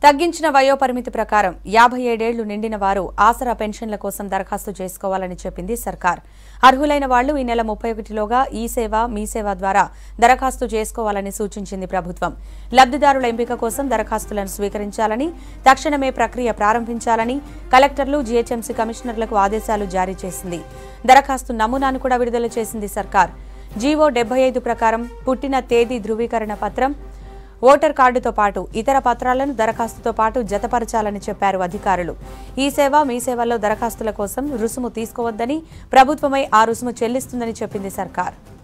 తగ్గించిన వయోపరిమితి ప్రకారం యాభై ఏడేళ్లు నిండిన వారు ఆసరా పెన్షన్ల కోసం దరఖాస్తు చేసుకోవాలని చెప్పింది సర్కార్ అర్హులైన వాళ్లు ఈ నెల ముప్పై ఒకటిలోగా ఈ సేవ మీ సేవ ద్వారా దరఖాస్తు చేసుకోవాలని సూచించింది ప్రభుత్వం లబ్దిదారుల ఎంపిక కోసం దరఖాస్తులను స్వీకరించాలని తక్షణమే ప్రక్రియ ప్రారంభించాలని కలెక్టర్లు జీహెచ్ఎంసీ కమిషనర్లకు ఆదేశాలు జారీ చేసింది దరఖాస్తు నమూనాను కూడా విడుదల చేసింది సర్కార్ జీవో డెబ్బై ఐదు ప్రకారం పుట్టిన తేదీ ధృవీకరణ పత్రం ఓటర్ కార్డుతో పాటు ఇతర పత్రాలను దరఖాస్తుతో పాటు జతపరచాలని చెప్పారు అధికారులు ఈ సేవ మీ సేవల్లో దరఖాస్తుల కోసం రుసుము తీసుకోవద్దని ప్రభుత్వమై ఆ రుసుము చెల్లిస్తుందని చెప్పింది సర్కార్